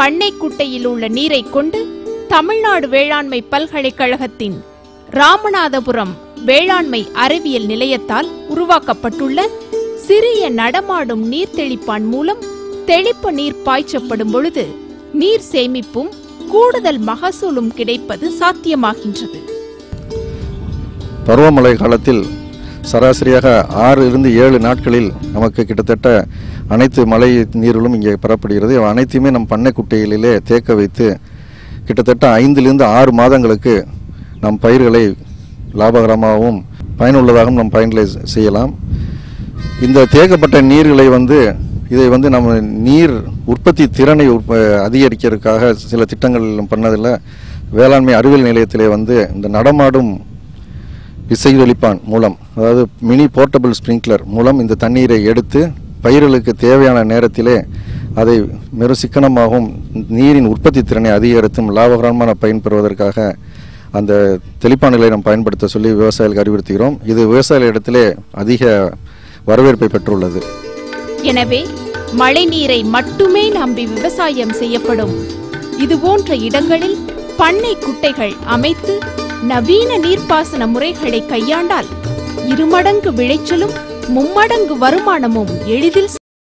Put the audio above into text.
பண்ணைக்குட்டையில் உள்ள நீரை கொண்டு தமிழ்நாடு வேளாண்மை பல்கலைக்கழகத்தின் ராமநாதபுரம் வேளாண்மை அறிவியல் நிலையத்தால் உருவாக்கப்பட்டுள்ள சிறிய நடமாடும் நீர் தெளிப்பான் மூலம் தெளிப்பு நீர் பாய்ச்சப்படும் பொழுது நீர் சேமிப்பும் கூடுதல் மகசூலும் கிடைப்பது சாத்தியமாகின்றது பருவமழை காலத்தில் சராசரியாக ஆறு இருந்து ஏழு நாட்களில் நமக்கு கிட்டத்தட்ட அனைத்து மழை நீர்களும் இங்கே பெறப்படுகிறது இவை அனைத்தையுமே நம் பண்ணை குட்டைகளிலே தேக்க வைத்து கிட்டத்தட்ட ஐந்திலிருந்து ஆறு மாதங்களுக்கு நம் பயிர்களை லாபகரமாகவும் பயனுள்ளதாகவும் நம் பயன்களை செய்யலாம் இந்த தேக்கப்பட்ட நீர்களை வந்து இதை வந்து நம்ம நீர் உற்பத்தி திறனை உற்ப அதிகரிக்கிறதுக்காக சில திட்டங்கள் பண்ணதில் வேளாண்மை அறிவியல் நிலையத்திலே வந்து இந்த நடமாடும் விசைதொலிப்பான் மூலம் அதாவது மினி போர்ட்டபிள் ஸ்ப்ரிங்க்லர் மூலம் இந்த தண்ணீரை எடுத்து பயிர்களுக்கு தேவையான நேரத்திலே அதை மிக சிக்கனமாகவும் நீரின் உற்பத்தி திறனை அதிகரித்தும் லாபகரமான பயன் பெறுவதற்காக அந்த தெளிப்பான்களை நாம் பயன்படுத்த சொல்லி விவசாயிகளுக்கு அறிவுறுத்துகிறோம் இது விவசாயிகள் இடத்திலே அதிக வரவேற்பை பெற்றுள்ளது எனவே மழை நீரை மட்டுமே நம்பி விவசாயம் செய்யப்படும் இதுபோன்ற இடங்களில் பண்ணை குட்டைகள் அமைத்து நவீன நீர்ப்பாசன முறைகளை கையாண்டால் இருமடங்கு விளைச்சலும் மும்மடங்கு வருமானமும் எளிதில்